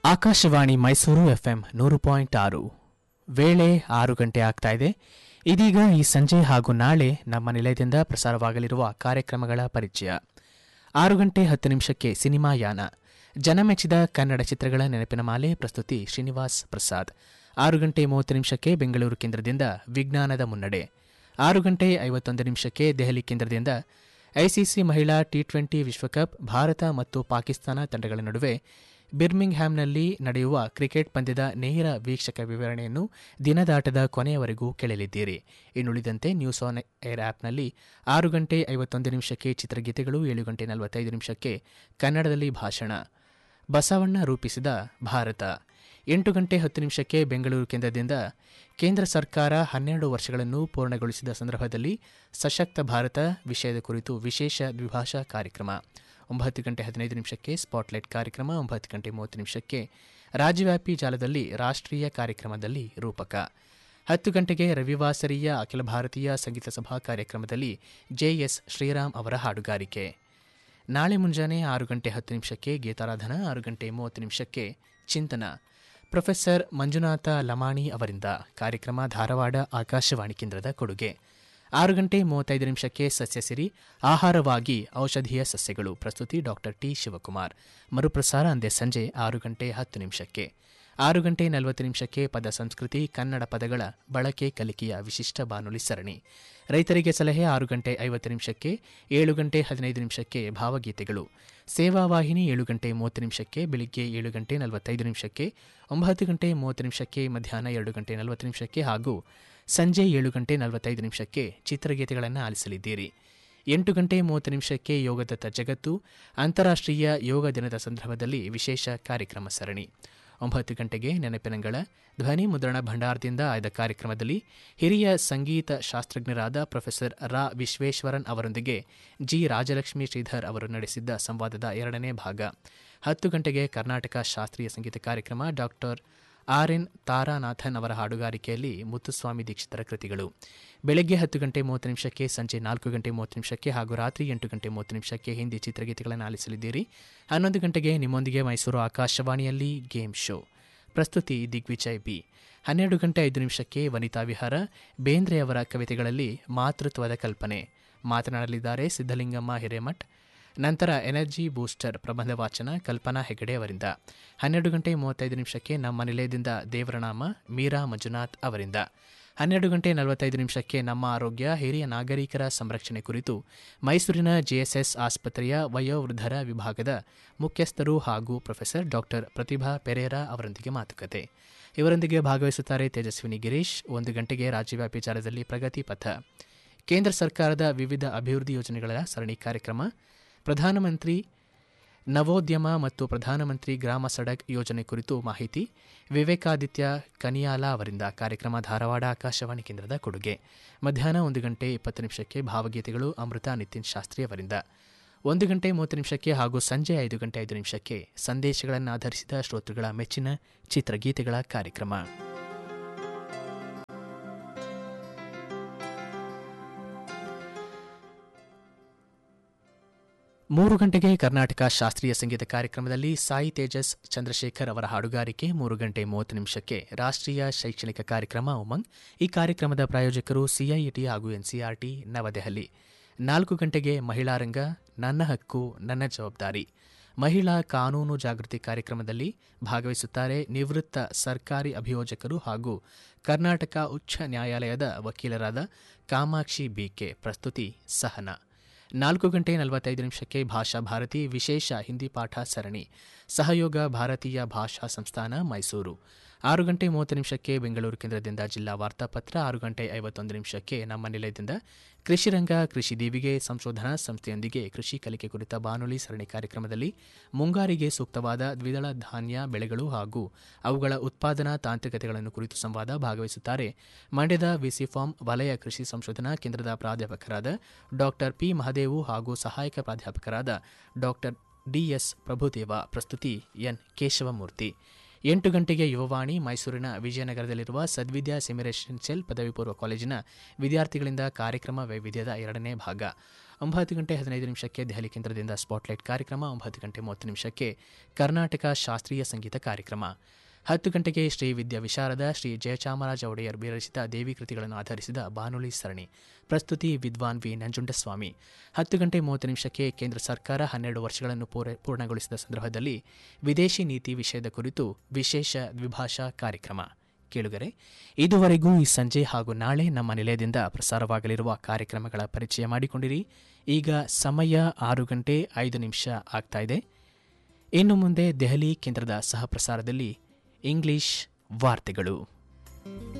Akashvani Mysuru FM ನೂರು point ಆರು ವೇಳೆ ಆರು ಗಂಟೆ ಆಗ್ತಾ ಇದೆ ಇದೀಗ ಈ ಸಂಜೆ ಹಾಗೂ ನಾಳೆ ನಮ್ಮ ನಿಲಯದಿಂದ ಪ್ರಸಾರವಾಗಲಿರುವ ಕಾರ್ಯಕ್ರಮಗಳ ಪರಿಚಯ ಆರು ಗಂಟೆ ಹತ್ತು ನಿಮಿಷಕ್ಕೆ ಸಿನಿಮಾ ಯಾನ ಜನಮೆಚ್ಚಿದ ಕನ್ನಡ ಚಿತ್ರಗಳ ನೆನಪಿನ ಮಾಲೆ ಪ್ರಸ್ತುತಿ ಶ್ರೀನಿವಾಸ್ ಪ್ರಸಾದ್ ಆರು ಗಂಟೆ ಮೂವತ್ತು ನಿಮಿಷಕ್ಕೆ ಬೆಂಗಳೂರು ಕೇಂದ್ರದಿಂದ ವಿಜ್ಞಾನದ ಮುನ್ನಡೆ ಆರು ಗಂಟೆ ಐವತ್ತೊಂದು ನಿಮಿಷಕ್ಕೆ ದೆಹಲಿ ಕೇಂದ್ರದಿಂದ ಐಸಿಸಿ ಮಹಿಳಾ ಟಿ ಟ್ವೆಂಟಿ ವಿಶ್ವಕಪ್ ಭಾರತ ಮತ್ತು ಪಾಕಿಸ್ತಾನ ತಂಡಗಳ ನಡುವೆ ಬಿರ್ಮಿಂಗ್ ಹ್ಯಾಮ್ನಲ್ಲಿ ನಡೆಯುವ ಕ್ರಿಕೆಟ್ ಪಂದ್ಯದ ನೇರ ವೀಕ್ಷಕ ವಿವರಣೆಯನ್ನು ದಿನದಾಟದ ಕೊನೆಯವರೆಗೂ ಕೇಳಲಿದ್ದೀರಿ ಇನ್ನುಳಿದಂತೆ ನ್ಯೂಸ್ ಆನ್ ಏರ್ ಆಪ್ನಲ್ಲಿ ಆರು ಗಂಟೆ ಐವತ್ತೊಂದು ನಿಮಿಷಕ್ಕೆ ಚಿತ್ರಗೀತೆಗಳು ಏಳು ಗಂಟೆ ನಲವತ್ತೈದು ನಿಮಿಷಕ್ಕೆ ಕನ್ನಡದಲ್ಲಿ ಭಾಷಣ ಬಸವಣ್ಣ ರೂಪಿಸಿದ ಭಾರತ ಎಂಟು ಗಂಟೆ ಹತ್ತು ನಿಮಿಷಕ್ಕೆ ಬೆಂಗಳೂರು ಕೇಂದ್ರದಿಂದ ಕೇಂದ್ರ ಸರ್ಕಾರ ಹನ್ನೆರಡು ವರ್ಷಗಳನ್ನು ಪೂರ್ಣಗೊಳಿಸಿದ ಸಂದರ್ಭದಲ್ಲಿ ಸಶಕ್ತ ಭಾರತ ವಿಷಯದ ಕುರಿತು ವಿಶೇಷ ದ್ವಿಭಾಷಾ ಕಾರ್ಯಕ್ರಮ ಒಂಬತ್ತು ಗಂಟೆ ಹದಿನೈದು ನಿಮಿಷಕ್ಕೆ ಸ್ಪಾಟ್ಲೈಟ್ ಕಾರ್ಯಕ್ರಮ ಒಂಬತ್ತು ಗಂಟೆ ಮೂವತ್ತು ನಿಮಿಷಕ್ಕೆ ರಾಜ್ಯವ್ಯಾಪಿ ಜಾಲದಲ್ಲಿ ರಾಷ್ಟ್ರೀಯ ಕಾರ್ಯಕ್ರಮದಲ್ಲಿ ರೂಪಕ ಹತ್ತು ಗಂಟೆಗೆ ರವಿವಾಸರಿಯ ಅಖಿಲ ಭಾರತೀಯ ಸಂಗೀತ ಸಭಾ ಕಾರ್ಯಕ್ರಮದಲ್ಲಿ ಜೆಎಸ್ ಶ್ರೀರಾಮ್ ಅವರ ಹಾಡುಗಾರಿಕೆ ನಾಳೆ ಮುಂಜಾನೆ ಆರು ಗಂಟೆ ಹತ್ತು ನಿಮಿಷಕ್ಕೆ ಗೀತಾರಾಧನಾ ಆರು ಗಂಟೆ ಮೂವತ್ತು ನಿಮಿಷಕ್ಕೆ ಚಿಂತನ ಪ್ರೊಫೆಸರ್ ಮಂಜುನಾಥ ಲಮಾಣಿ ಅವರಿಂದ ಕಾರ್ಯಕ್ರಮ ಧಾರವಾಡ ಆಕಾಶವಾಣಿ ಕೇಂದ್ರದ ಕೊಡುಗೆ ಆರು ಗಂಟೆ ಮೂವತ್ತೈದು ನಿಮಿಷಕ್ಕೆ ಸಸ್ಯಸಿರಿ ಆಹಾರವಾಗಿ ಔಷಧೀಯ ಸಸ್ಯಗಳು ಪ್ರಸ್ತುತಿ ಡಾಕ್ಟರ್ ಟಿ ಶಿವಕುಮಾರ್ ಮರುಪ್ರಸಾರ ಅಂದೇ ಸಂಜೆ ಆರು ಗಂಟೆ ಹತ್ತು ನಿಮಿಷಕ್ಕೆ ಆರು ಗಂಟೆ ನಲವತ್ತು ನಿಮಿಷಕ್ಕೆ ಪದ ಸಂಸ್ಕೃತಿ ಕನ್ನಡ ಪದಗಳ ಬಳಕೆ ಕಲಿಕೆಯ ವಿಶಿಷ್ಟ ಬಾನುಲಿ ಸರಣಿ ರೈತರಿಗೆ ಸಲಹೆ ಆರು ಗಂಟೆ ಐವತ್ತು ನಿಮಿಷಕ್ಕೆ ಏಳು ಗಂಟೆ ಹದಿನೈದು ನಿಮಿಷಕ್ಕೆ ಭಾವಗೀತೆಗಳು ಸೇವಾ ವಾಹಿನಿ ಏಳು ಗಂಟೆ ಮೂವತ್ತು ನಿಮಿಷಕ್ಕೆ ಬೆಳಿಗ್ಗೆ ಏಳು ಗಂಟೆ ನಲವತ್ತೈದು ನಿಮಿಷಕ್ಕೆ ಒಂಬತ್ತು ಗಂಟೆ ಮೂವತ್ತು ನಿಮಿಷಕ್ಕೆ ಮಧ್ಯಾಹ್ನ ಎರಡು ಗಂಟೆ ನಲವತ್ತು ನಿಮಿಷಕ್ಕೆ ಹಾಗೂ ಸಂಜೆ ಏಳು ಗಂಟೆ ನಲವತ್ತೈದು ನಿಮಿಷಕ್ಕೆ ಚಿತ್ರಗೀತೆಗಳನ್ನು ಆಲಿಸಲಿದ್ದೀರಿ ಎಂಟು ಗಂಟೆ ಮೂವತ್ತು ನಿಮಿಷಕ್ಕೆ ಯೋಗದತ್ತ ಜಗತ್ತು ಅಂತಾರಾಷ್ಟ್ರೀಯ ಯೋಗ ದಿನದ ಸಂದರ್ಭದಲ್ಲಿ ವಿಶೇಷ ಕಾರ್ಯಕ್ರಮ ಸರಣಿ ಒಂಬತ್ತು ಗಂಟೆಗೆ ನೆನಪಿನಂಗಳ ಧ್ವನಿ ಮುದ್ರಣ ಭಂಡಾರದಿಂದ ಆಯ್ದ ಕಾರ್ಯಕ್ರಮದಲ್ಲಿ ಹಿರಿಯ ಸಂಗೀತ ಶಾಸ್ತ್ರಜ್ಞರಾದ ಪ್ರೊಫೆಸರ್ ರಾ ವಿಶ್ವೇಶ್ವರನ್ ಅವರೊಂದಿಗೆ ಜಿ ರಾಜಲಕ್ಷ್ಮಿ ಶ್ರೀಧರ್ ಅವರು ನಡೆಸಿದ್ದ ಸಂವಾದದ ಎರಡನೇ ಭಾಗ ಹತ್ತು ಗಂಟೆಗೆ ಕರ್ನಾಟಕ ಶಾಸ್ತ್ರೀಯ ಸಂಗೀತ ಕಾರ್ಯಕ್ರಮ ಡಾಕ್ಟರ್ ಆರ್ ಎನ್ ತಾರಾನಾಥನ್ ಅವರ ಹಾಡುಗಾರಿಕೆಯಲ್ಲಿ ಮುತ್ತುಸ್ವಾಮಿ ದೀಕ್ಷಿತರ ಕೃತಿಗಳು ಬೆಳಗ್ಗೆ ಹತ್ತು ಗಂಟೆ ಮೂವತ್ತು ನಿಮಿಷಕ್ಕೆ ಸಂಜೆ ನಾಲ್ಕು ಗಂಟೆ ಮೂವತ್ತು ನಿಮಿಷಕ್ಕೆ ಹಾಗೂ ರಾತ್ರಿ ಎಂಟು ಗಂಟೆ ಮೂವತ್ತು ನಿಮಿಷಕ್ಕೆ ಹಿಂದಿ ಚಿತ್ರಗೀತೆಗಳನ್ನು ಆಲಿಸಲಿದ್ದೀರಿ ಹನ್ನೊಂದು ಗಂಟೆಗೆ ನಿಮ್ಮೊಂದಿಗೆ ಮೈಸೂರು ಆಕಾಶವಾಣಿಯಲ್ಲಿ ಗೇಮ್ ಶೋ ಪ್ರಸ್ತುತಿ ದಿಗ್ವಿಜಯ್ ಬಿ ಹನ್ನೆರಡು ಗಂಟೆ ಐದು ನಿಮಿಷಕ್ಕೆ ವನಿತಾ ವಿಹಾರ ಬೇಂದ್ರೆ ಅವರ ಕವಿತೆಗಳಲ್ಲಿ ಮಾತೃತ್ವದ ಕಲ್ಪನೆ ಮಾತನಾಡಲಿದ್ದಾರೆ ಸಿದ್ದಲಿಂಗಮ್ಮ ಹಿರೇಮಠ್ ನಂತರ ಎನರ್ಜಿ ಬೂಸ್ಟರ್ ಪ್ರಬಂಧ ವಾಚನ ಕಲ್ಪನಾ ಹೆಗಡೆ ಅವರಿಂದ ಹನ್ನೆರಡು ಗಂಟೆ ಮೂವತ್ತೈದು ನಿಮಿಷಕ್ಕೆ ನಮ್ಮ ನಿಲಯದಿಂದ ದೇವರನಾಮ ಮೀರಾ ಮಂಜುನಾಥ್ ಅವರಿಂದ ಹನ್ನೆರಡು ಗಂಟೆ ನಲವತ್ತೈದು ನಿಮಿಷಕ್ಕೆ ನಮ್ಮ ಆರೋಗ್ಯ ಹಿರಿಯ ನಾಗರಿಕರ ಸಂರಕ್ಷಣೆ ಕುರಿತು ಮೈಸೂರಿನ ಜೆಎಸ್ಎಸ್ ಆಸ್ಪತ್ರೆಯ ವಯೋವೃದ್ಧರ ವಿಭಾಗದ ಮುಖ್ಯಸ್ಥರು ಹಾಗೂ ಪ್ರೊಫೆಸರ್ ಡಾಕ್ಟರ್ ಪ್ರತಿಭಾ ಪೆರೇರಾ ಅವರೊಂದಿಗೆ ಮಾತುಕತೆ ಇವರೊಂದಿಗೆ ಭಾಗವಹಿಸುತ್ತಾರೆ ತೇಜಸ್ವಿನಿ ಗಿರೀಶ್ ಒಂದು ಗಂಟೆಗೆ ರಾಜ್ಯವ್ಯಾಪಿ ಜಾಲದಲ್ಲಿ ಪ್ರಗತಿ ಪಥ ಕೇಂದ್ರ ಸರ್ಕಾರದ ವಿವಿಧ ಅಭಿವೃದ್ಧಿ ಯೋಜನೆಗಳ ಸರಣಿ ಕಾರ್ಯಕ್ರಮ ಪ್ರಧಾನಮಂತ್ರಿ ನವೋದ್ಯಮ ಮತ್ತು ಪ್ರಧಾನಮಂತ್ರಿ ಗ್ರಾಮ ಸಡಕ್ ಯೋಜನೆ ಕುರಿತು ಮಾಹಿತಿ ವಿವೇಕಾದಿತ್ಯ ಕನಿಯಾಲ ಅವರಿಂದ ಕಾರ್ಯಕ್ರಮ ಧಾರವಾಡ ಆಕಾಶವಾಣಿ ಕೇಂದ್ರದ ಕೊಡುಗೆ ಮಧ್ಯಾಹ್ನ ಒಂದು ಗಂಟೆ ಇಪ್ಪತ್ತು ನಿಮಿಷಕ್ಕೆ ಭಾವಗೀತೆಗಳು ಅಮೃತ ನಿತಿನ್ ಶಾಸ್ತ್ರಿ ಅವರಿಂದ ಒಂದು ಗಂಟೆ ಮೂವತ್ತು ನಿಮಿಷಕ್ಕೆ ಹಾಗೂ ಸಂಜೆ ಐದು ಗಂಟೆ ಐದು ನಿಮಿಷಕ್ಕೆ ಸಂದೇಶಗಳನ್ನು ಆಧರಿಸಿದ ಶ್ರೋತೃಗಳ ಮೆಚ್ಚಿನ ಚಿತ್ರಗೀತೆಗಳ ಕಾರ್ಯಕ್ರಮ ಮೂರು ಗಂಟೆಗೆ ಕರ್ನಾಟಕ ಶಾಸ್ತ್ರೀಯ ಸಂಗೀತ ಕಾರ್ಯಕ್ರಮದಲ್ಲಿ ಸಾಯಿ ತೇಜಸ್ ಚಂದ್ರಶೇಖರ್ ಅವರ ಹಾಡುಗಾರಿಕೆ ಮೂರು ಗಂಟೆ ಮೂವತ್ತು ನಿಮಿಷಕ್ಕೆ ರಾಷ್ಟ್ರೀಯ ಶೈಕ್ಷಣಿಕ ಕಾರ್ಯಕ್ರಮ ಉಮಂಗ್ ಈ ಕಾರ್ಯಕ್ರಮದ ಪ್ರಾಯೋಜಕರು ಸಿಐಇಟಿ ಹಾಗೂ ಎನ್ಸಿಆರ್ಟಿ ನವದೆಹಲಿ ನಾಲ್ಕು ಗಂಟೆಗೆ ಮಹಿಳಾ ರಂಗ ನನ್ನ ಹಕ್ಕು ನನ್ನ ಜವಾಬ್ದಾರಿ ಮಹಿಳಾ ಕಾನೂನು ಜಾಗೃತಿ ಕಾರ್ಯಕ್ರಮದಲ್ಲಿ ಭಾಗವಹಿಸುತ್ತಾರೆ ನಿವೃತ್ತ ಸರ್ಕಾರಿ ಅಭಿಯೋಜಕರು ಹಾಗೂ ಕರ್ನಾಟಕ ಉಚ್ಚ ನ್ಯಾಯಾಲಯದ ವಕೀಲರಾದ ಕಾಮಾಕ್ಷಿ ಬಿಕೆ ಪ್ರಸ್ತುತಿ ಸಹನ ನಾಲ್ಕು ಗಂಟೆ ನಲವತ್ತೈದು ನಿಮಿಷಕ್ಕೆ ಭಾಷಾ ಭಾರತಿ ವಿಶೇಷ ಹಿಂದಿ ಪಾಠ ಸರಣಿ ಸಹಯೋಗ ಭಾರತೀಯ ಭಾಷಾ ಸಂಸ್ಥಾನ ಮೈಸೂರು ಆರು ಗಂಟೆ ಮೂವತ್ತು ನಿಮಿಷಕ್ಕೆ ಬೆಂಗಳೂರು ಕೇಂದ್ರದಿಂದ ಜಿಲ್ಲಾ ವಾರ್ತಾಪತ್ರ ಆರು ಗಂಟೆ ಐವತ್ತೊಂದು ನಿಮಿಷಕ್ಕೆ ನಮ್ಮ ನಿಲಯದಿಂದ ಕೃಷಿರಂಗ ಕೃಷಿ ದೀವಿಗೆ ಸಂಶೋಧನಾ ಸಂಸ್ಥೆಯೊಂದಿಗೆ ಕೃಷಿ ಕಲಿಕೆ ಕುರಿತ ಬಾನುಲಿ ಸರಣಿ ಕಾರ್ಯಕ್ರಮದಲ್ಲಿ ಮುಂಗಾರಿಗೆ ಸೂಕ್ತವಾದ ದ್ವಿದಳ ಧಾನ್ಯ ಬೆಳೆಗಳು ಹಾಗೂ ಅವುಗಳ ಉತ್ಪಾದನಾ ತಾಂತ್ರಿಕತೆಗಳನ್ನು ಕುರಿತು ಸಂವಾದ ಭಾಗವಹಿಸುತ್ತಾರೆ ಮಂಡ್ಯದ ವಿಸಿಫಾರ್ಮ್ ವಲಯ ಕೃಷಿ ಸಂಶೋಧನಾ ಕೇಂದ್ರದ ಪ್ರಾಧ್ಯಾಪಕರಾದ ಡಾಕ್ಟರ್ ಪಿ ಮಹದೇವು ಹಾಗೂ ಸಹಾಯಕ ಪ್ರಾಧ್ಯಾಪಕರಾದ ಡಾಕ್ಟರ್ ಡಿಎಸ್ ಪ್ರಭುದೇವ ಪ್ರಸ್ತುತಿ ಎನ್ ಕೇಶವಮೂರ್ತಿ ಎಂಟು ಗಂಟೆಗೆ ಯುವವಾಣಿ ಮೈಸೂರಿನ ವಿಜಯನಗರದಲ್ಲಿರುವ ಸದ್ವಿದ್ಯಾ ಸೆಮಿರೆಸಿಡೆನ್ಷಿಯಲ್ ಪದವಿ ಪೂರ್ವ ಕಾಲೇಜಿನ ವಿದ್ಯಾರ್ಥಿಗಳಿಂದ ಕಾರ್ಯಕ್ರಮ ವೈವಿಧ್ಯದ ಎರಡನೇ ಭಾಗ ಒಂಬತ್ತು ಗಂಟೆ ಹದಿನೈದು ನಿಮಿಷಕ್ಕೆ ದೆಹಲಿ ಕೇಂದ್ರದಿಂದ ಸ್ಪಾಟ್ಲೈಟ್ ಕಾರ್ಯಕ್ರಮ ಒಂಬತ್ತು ಗಂಟೆ ಮೂವತ್ತು ನಿಮಿಷಕ್ಕೆ ಕರ್ನಾಟಕ ಶಾಸ್ತ್ರೀಯ ಸಂಗೀತ ಕಾರ್ಯಕ್ರಮ ಹತ್ತು ಗಂಟೆಗೆ ಶ್ರೀ ವಿದ್ಯಾ ವಿಶಾರದ ಶ್ರೀ ಜಯಚಾಮರಾಜ ಒಡೆಯರ್ ವಿರಚಿತ ದೇವಿ ಕೃತಿಗಳನ್ನು ಆಧರಿಸಿದ ಬಾನುಲಿ ಸರಣಿ ಪ್ರಸ್ತುತಿ ವಿದ್ವಾನ್ ವಿ ನಂಜುಂಡಸ್ವಾಮಿ ಹತ್ತು ಗಂಟೆ ಮೂವತ್ತು ನಿಮಿಷಕ್ಕೆ ಕೇಂದ್ರ ಸರ್ಕಾರ ಹನ್ನೆರಡು ವರ್ಷಗಳನ್ನು ಪೂರ ಪೂರ್ಣಗೊಳಿಸಿದ ಸಂದರ್ಭದಲ್ಲಿ ವಿದೇಶಿ ನೀತಿ ವಿಷಯದ ಕುರಿತು ವಿಶೇಷ ದ್ವಿಭಾಷಾ ಕಾರ್ಯಕ್ರಮ ಕೇಳುಗರೆ ಇದುವರೆಗೂ ಈ ಸಂಜೆ ಹಾಗೂ ನಾಳೆ ನಮ್ಮ ನಿಲಯದಿಂದ ಪ್ರಸಾರವಾಗಲಿರುವ ಕಾರ್ಯಕ್ರಮಗಳ ಪರಿಚಯ ಮಾಡಿಕೊಂಡಿರಿ ಈಗ ಸಮಯ ಆರು ಗಂಟೆ ಐದು ನಿಮಿಷ ಆಗ್ತಾ ಇದೆ ಇನ್ನು ಮುಂದೆ ದೆಹಲಿ ಕೇಂದ್ರದ ಸಹ ಪ್ರಸಾರದಲ್ಲಿ ಇಂಗ್ಲಿಷ್ ವಾರ್ತೆಗಳು